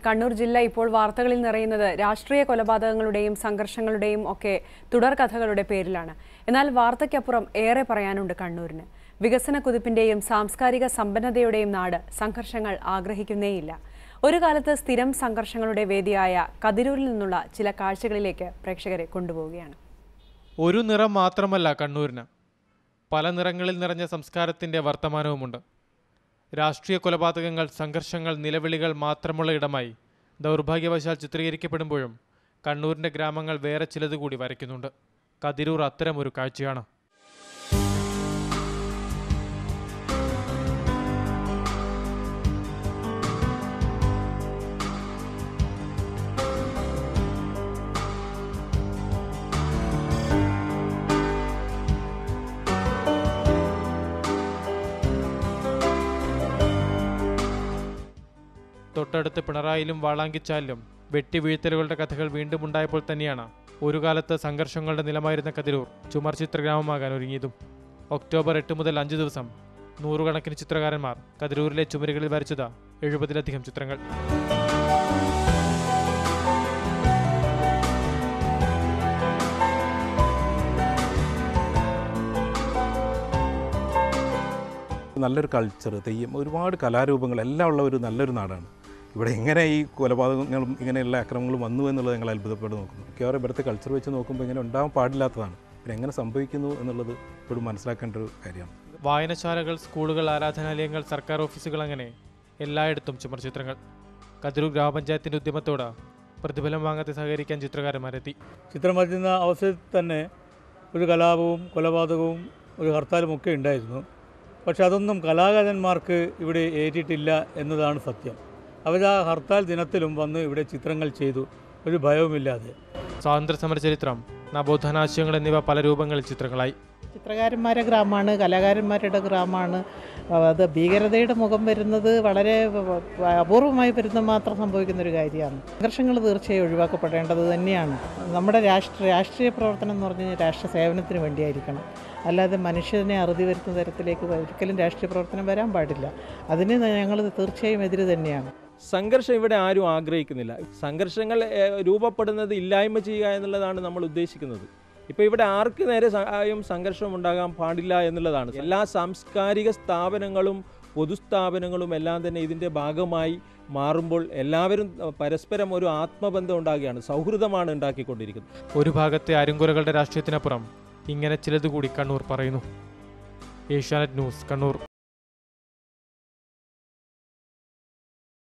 കണ്ണൂർ ജില്ല ഇപ്പോൾ വാർത്തകളിൽ നിറയുന്നത് രാഷ്ട്രീയ കൊലപാതകങ്ങളുടെയും സംഘർഷങ്ങളുടെയും ഒക്കെ തുടർകഥകളുടെ പേരിലാണ് എന്നാൽ വാർത്തയ്ക്കപ്പുറം ഏറെ പറയാനുണ്ട് കണ്ണൂരിന് വികസന കുതിപ്പിന്റെയും സാംസ്കാരിക സമ്പന്നതയുടെയും നാട് സംഘർഷങ്ങൾ ആഗ്രഹിക്കുന്നേയില്ല ഒരു കാലത്ത് സ്ഥിരം സംഘർഷങ്ങളുടെ വേദിയായ കതിരൂരിൽ നിന്നുള്ള ചില കാഴ്ചകളിലേക്ക് പ്രേക്ഷകരെ കൊണ്ടുപോവുകയാണ് ഒരു നിറം മാത്രമല്ല കണ്ണൂരിന് പല നിറങ്ങളിൽ നിറഞ്ഞ സംസ്കാരത്തിൻ്റെ വർത്തമാനവുമുണ്ട് രാഷ്ട്രീയ കൊലപാതകങ്ങൾ സംഘർഷങ്ങൾ നിലവിളികൾ മാത്രമുള്ള ഇടമായി ദൗർഭാഗ്യവശാൽ ചിത്രീകരിക്കപ്പെടുമ്പോഴും കണ്ണൂരിൻ്റെ ഗ്രാമങ്ങൾ വേറെ ചിലത് കൂടി വരയ്ക്കുന്നുണ്ട് കതിരൂർ അത്തരമൊരു കാഴ്ചയാണ് തൊട്ടടുത്ത് പിണറായിലും വാളാങ്കിച്ചാലിലും വെട്ടിവീഴ്ത്തലുകളുടെ കഥകൾ വീണ്ടും ഉണ്ടായപ്പോൾ തന്നെയാണ് ഒരു കാലത്ത് സംഘർഷങ്ങളുടെ നിലമായിരുന്ന കതിരൂർ ചുമർ ചിത്രഗ്രാമമാകാൻ ഒരുങ്ങിയതും ഒക്ടോബർ എട്ട് മുതൽ അഞ്ച് ദിവസം നൂറുകണക്കിന് ചിത്രകാരന്മാർ കതിരൂരിലെ ചുമരുകളിൽ വരച്ചത് എഴുപതിലധികം ചിത്രങ്ങൾ നല്ലൊരു കൾച്ചർ തെയ്യം ഒരുപാട് കലാരൂപങ്ങൾ എല്ലാം ഉള്ള ഒരു നല്ലൊരു നാടാണ് ഇവിടെ എങ്ങനെ ഈ കൊലപാതകങ്ങളും ഇങ്ങനെയുള്ള അക്രമങ്ങളും വന്നു എന്നുള്ളത് ഞങ്ങൾ അത്ഭുതപ്പെട്ട് നോക്കുന്നു മിക്കവാറും ഇവിടുത്തെ കൾച്ചർ വെച്ച് നോക്കുമ്പോൾ ഇങ്ങനെ ഉണ്ടാവാൻ പാടില്ലാത്തതാണ് പിന്നെ എങ്ങനെ സംഭവിക്കുന്നു എന്നുള്ളത് ഇപ്പോഴും മനസ്സിലാക്കേണ്ട ഒരു കാര്യമാണ് വായനശാലകൾ സ്കൂളുകൾ ആരാധനാലയങ്ങൾ സർക്കാർ ഓഫീസുകൾ അങ്ങനെ എല്ലായിടത്തും ചുമർ ചിത്രങ്ങൾ കതിരൂർ ഗ്രാമപഞ്ചായത്തിന്റെ ഉദ്യമത്തോട് പ്രതിഫലം വാങ്ങാതെ സഹകരിക്കാൻ ചിത്രകാരന്മാരെത്തി ചിത്രം വരയ്ക്കുന്ന അവസരത്തിൽ തന്നെ ഒരു കലാപവും കൊലപാതകവും ഒരു ഹർത്താലും ഒക്കെ ഉണ്ടായിരുന്നു പക്ഷെ അതൊന്നും കലാകാരന്മാർക്ക് ഇവിടെ ഏറ്റിട്ടില്ല എന്നതാണ് സത്യം അവർ ആ ഹർത്താൽ ദിനത്തിലും വന്ന് ഇവിടെ ചിത്രങ്ങൾ ചെയ്തു ഒരു ഭയവുമില്ലാതെ സ്വാതന്ത്ര്യ സമര ചരിത്രം നവോത്ഥാനാശയങ്ങൾ എന്നിവ പല രൂപങ്ങളിൽ ചിത്രങ്ങളായി ചിത്രകാരന്മാരുടെ ഗ്രാമമാണ് കലാകാരന്മാരുടെ ഗ്രാമമാണ് അത് ഭീകരതയുടെ മുഖം വരുന്നത് വളരെ അപൂർവമായി വരുന്ന മാത്രം സംഭവിക്കുന്ന ഒരു കാര്യമാണ് സംഘർഷങ്ങൾ തീർച്ചയായും ഒഴിവാക്കപ്പെടേണ്ടത് തന്നെയാണ് നമ്മുടെ രാഷ്ട്ര രാഷ്ട്രീയ പ്രവർത്തനം എന്ന് പറഞ്ഞു കഴിഞ്ഞാൽ രാഷ്ട്ര സേവനത്തിന് വേണ്ടിയായിരിക്കണം അല്ലാതെ മനുഷ്യനെ അറുതി വരുത്തുന്ന തരത്തിലേക്ക് ഒരിക്കലും രാഷ്ട്രീയ പ്രവർത്തനം വരാൻ പാടില്ല അതിന് ഞങ്ങൾ തീർച്ചയായും എതിര് തന്നെയാണ് സംഘർഷം ഇവിടെ ആരും ആഗ്രഹിക്കുന്നില്ല സംഘർഷങ്ങൾ ഏഹ്, രൂപപ്പെടുന്നത് ഇല്ലായ്മ ചെയ്യുക എന്നുള്ളതാണ് നമ്മൾ ഉദ്ദേശിക്കുന്നത് ഇപ്പോൾ ഇവിടെ ആർക്ക് നേരെ സഹായം സംഘർഷം ഉണ്ടാകാൻ പാടില്ല എന്നുള്ളതാണ് എല്ലാ സാംസ്കാരിക സ്ഥാപനങ്ങളും പൊതുസ്ഥാപനങ്ങളും എല്ലാം തന്നെ ഇതിൻ്റെ ഭാഗമായി മാറുമ്പോൾ എല്ലാവരും അഹ്, പരസ്പരം ഒരു ആത്മബന്ധം ഉണ്ടാകുകയാണ് സൗഹൃദമാണ് ഉണ്ടാക്കിക്കൊണ്ടിരിക്കുന്നത് ഒരു ഭാഗത്തെ അരുങ്കുരകളുടെ രാഷ്ട്രീയത്തിനപ്പുറം ഇങ്ങനെ ചിലത് കൂടി കണ്ണൂർ പറയുന്നു ഏഷ്യാനെറ്റ് ന്യൂസ് കണ്ണൂർ